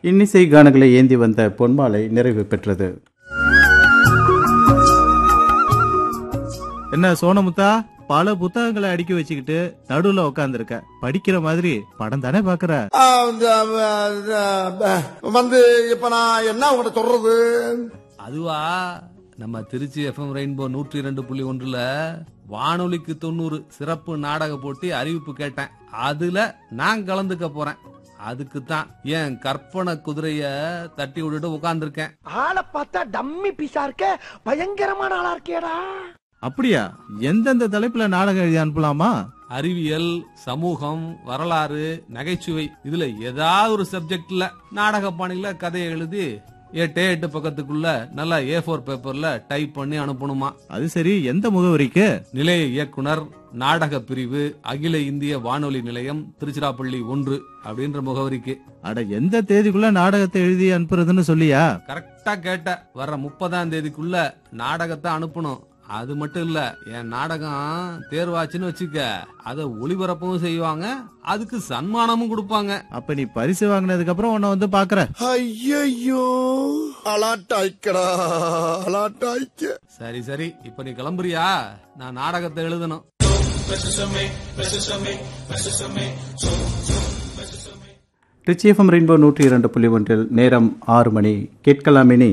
இன்னிசை கானங்களை ஏந்தி வந்த பொன்மாலை நிறைவு பெற்றது என்ன சோனமுத்தா பல புத்தகங்களை அடுக்கி வச்சுக்கிட்டு நடுவுல உட்காந்துருக்க படிக்கிற மாதிரி படம் தானே பாக்குற ஆ, இந்த, ஆ, ஆ, வந்து இப்ப நான் என்ன உங்கள்கிட்ட சொல்றது அதுவா நம்ம திருச்சி எஃப்எம் ரெயின்போ நூற்றி இரண்டு புள்ளி ஒன்றுல வானொலிக்கு தொண்ணூறு சிறப்பு நாடக போட்டி அறிவிப்பு கேட்டேன் அதுல நான் கலந்துக்க போறேன் அதுக்கு தான் என் கற்பனை குதிரைய தட்டி விட்டுட்டு உட்கார்ந்திருக்கேன் ஆளை பார்த்தா டம்மி பீஸா இருக்க பயங்கரமான ஆளா இருக்கேடா அப்படியா எந்தெந்த தலைப்புல நாடகம் எழுதி அனுப்பலாமா அறிவியல் சமூகம் வரலாறு நகைச்சுவை இதுல ஏதாவது ஒரு சப்ஜெக்ட்ல நாடக பாணியில கதையை எழுதி எட்டே எட்டு பக்கத்துக்குள்ள நல்லா ஏ ஃபோர் பேப்பர்ல டைப் பண்ணி அனுப்பணுமா அது சரி எந்த முகவரிக்கு நிலைய இயக்குனர் நாடக பிரிவு அகில இந்திய வானொலி நிலையம் திருச்சிராப்பள்ளி ஒன்று அப்படின்ற முகவரிக்கு அட எந்த தேதிக்குள்ள நாடகத்தை எழுதி அனுப்புறதுன்னு சொல்லியா கரெக்டா கேட்ட வர்ற முப்பதாம் தேதிக்குள்ள நாடகத்தை அனுப்பணும் அது மட்டும் இல்ல என் நாடகம் தேர்வாச்சுன்னு வச்சுக்க அத ஒளிபரப்பவும் செய்வாங்க அதுக்கு சன்மானமும் கொடுப்பாங்க அப்ப நீ பரிசு வாங்கினதுக்கு அப்புறம் உன்னை வந்து பாக்குற ஐயோ அலாட்டாய்க்கடா அலாட்டாய்க்க சரி சரி இப்ப நீ கிளம்புறியா நான் நாடகத்தை எழுதணும் ரிச்சி எஃப்எம் ரெயின்போ நூற்றி இரண்டு புள்ளி ஒன்றில் நேரம் ஆறு மணி கேட்கலாமினி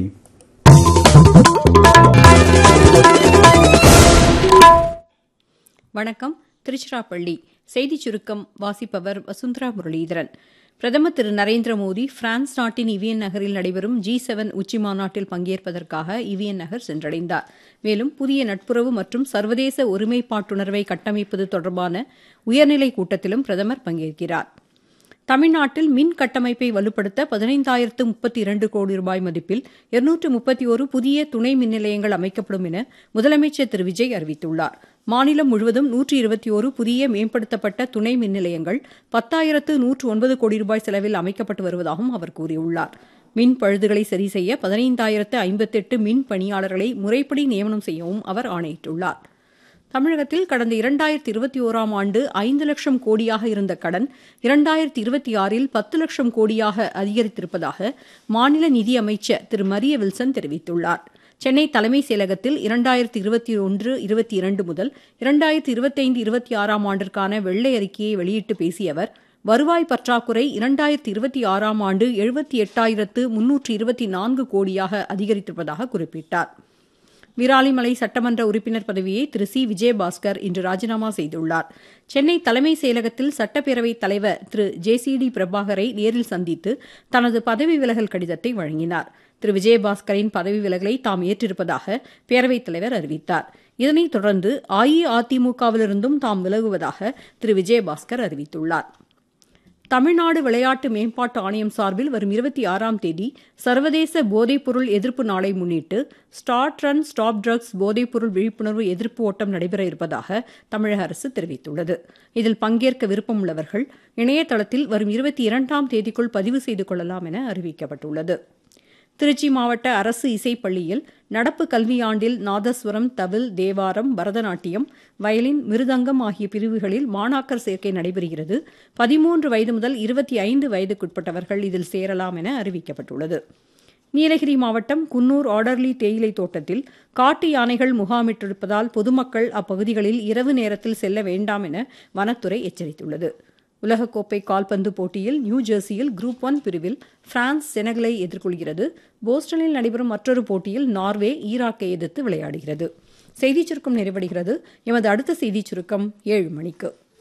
வணக்கம் திருச்சிராப்பள்ளி செய்திச் சுருக்கம் வாசிப்பவர் வசுந்தரா முரளிதரன் பிரதமர் திரு நரேந்திர மோடி பிரான்ஸ் நாட்டின் இவியன் நகரில் நடைபெறும் ஜி செவன் உச்சி மாநாட்டில் பங்கேற்பதற்காக இவியன் நகர் சென்றடைந்தார் மேலும் புதிய நட்புறவு மற்றும் சர்வதேச ஒருமைப்பாட்டுணர்வை கட்டமைப்பது தொடர்பான உயர்நிலை கூட்டத்திலும் பிரதமர் பங்கேற்கிறார் தமிழ்நாட்டில் மின் கட்டமைப்பை வலுப்படுத்த பதினைந்தாயிரத்து முப்பத்தி இரண்டு கோடி ரூபாய் மதிப்பில் இருநூற்று முப்பத்தி ஒரு புதிய துணை மின் நிலையங்கள் அமைக்கப்படும் என முதலமைச்சர் திரு விஜய் அறிவித்துள்ளார் மாநிலம் முழுவதும் நூற்றி இருபத்தி ஒரு புதிய மேம்படுத்தப்பட்ட துணை மின் நிலையங்கள் பத்தாயிரத்து நூற்று ஒன்பது கோடி ரூபாய் செலவில் அமைக்கப்பட்டு வருவதாகவும் அவர் கூறியுள்ளார் மின் பழுதுகளை சரி செய்ய பதினைந்தாயிரத்து ஐம்பத்தெட்டு மின் பணியாளர்களை முறைப்படி நியமனம் செய்யவும் அவர் ஆணையிட்டுள்ளார் தமிழகத்தில் கடந்த இரண்டாயிரத்தி இருபத்தி ஓராம் ஆண்டு ஐந்து லட்சம் கோடியாக இருந்த கடன் இரண்டாயிரத்தி இருபத்தி ஆறில் பத்து லட்சம் கோடியாக அதிகரித்திருப்பதாக மாநில நிதியமைச்சர் திரு மரிய வில்சன் தெரிவித்துள்ளார் சென்னை தலைமைச் செயலகத்தில் இரண்டாயிரத்தி இருபத்தி ஒன்று இருபத்தி இரண்டு முதல் இரண்டாயிரத்தி இருபத்தைந்து இருபத்தி ஆறாம் ஆண்டிற்கான வெள்ளை அறிக்கையை வெளியிட்டு பேசிய அவர் வருவாய் பற்றாக்குறை இரண்டாயிரத்தி இருபத்தி ஆறாம் ஆண்டு எழுபத்தி எட்டாயிரத்து முன்னூற்று இருபத்தி நான்கு கோடியாக அதிகரித்திருப்பதாக குறிப்பிட்டார் விராலிமலை சட்டமன்ற உறுப்பினர் பதவியை திரு சி விஜயபாஸ்கர் இன்று ராஜினாமா செய்துள்ளார் சென்னை தலைமை செயலகத்தில் சட்டப்பேரவைத் தலைவர் திரு ஜே சி டி பிரபாகரை நேரில் சந்தித்து தனது பதவி விலகல் கடிதத்தை வழங்கினார் திரு விஜயபாஸ்கரின் பதவி விலகலை தாம் ஏற்றிருப்பதாக பேரவைத் தலைவர் அறிவித்தார் இதனைத் தொடர்ந்து அஇஅதிமுகவிலிருந்தும் தாம் விலகுவதாக திரு விஜயபாஸ்கர் அறிவித்துள்ளார் தமிழ்நாடு விளையாட்டு மேம்பாட்டு ஆணையம் சார்பில் வரும் இருபத்தி ஆறாம் தேதி சர்வதேச போதைப்பொருள் எதிர்ப்பு நாளை முன்னிட்டு ஸ்டார்ட் ரன் ஸ்டாப் ட்ரக்ஸ் போதைப்பொருள் விழிப்புணர்வு எதிர்ப்பு ஓட்டம் நடைபெற இருப்பதாக தமிழக அரசு தெரிவித்துள்ளது இதில் பங்கேற்க விருப்பமுள்ளவர்கள் இணையதளத்தில் வரும் இருபத்தி இரண்டாம் தேதிக்குள் பதிவு செய்து கொள்ளலாம் என அறிவிக்கப்பட்டுள்ளது திருச்சி மாவட்ட அரசு இசைப்பள்ளியில் நடப்பு கல்வியாண்டில் நாதஸ்வரம் தவில் தேவாரம் பரதநாட்டியம் வயலின் மிருதங்கம் ஆகிய பிரிவுகளில் மாணாக்கர் சேர்க்கை நடைபெறுகிறது பதிமூன்று வயது முதல் இருபத்தி ஐந்து வயதுக்குட்பட்டவர்கள் இதில் சேரலாம் என அறிவிக்கப்பட்டுள்ளது நீலகிரி மாவட்டம் குன்னூர் ஆர்டர்லி தேயிலை தோட்டத்தில் காட்டு யானைகள் முகாமிட்டிருப்பதால் பொதுமக்கள் அப்பகுதிகளில் இரவு நேரத்தில் செல்ல வேண்டாம் என வனத்துறை எச்சரித்துள்ளது உலகக்கோப்பை கால்பந்து போட்டியில் நியூ ஜெர்சியில் குரூப் ஒன் பிரிவில் பிரான்ஸ் செனகலை எதிர்கொள்கிறது போஸ்டனில் நடைபெறும் மற்றொரு போட்டியில் நார்வே ஈராக்கை எதிர்த்து விளையாடுகிறது செய்திச் சுருக்கம் நிறைவடைகிறது எமது அடுத்த செய்திச் சுருக்கம் ஏழு மணிக்கு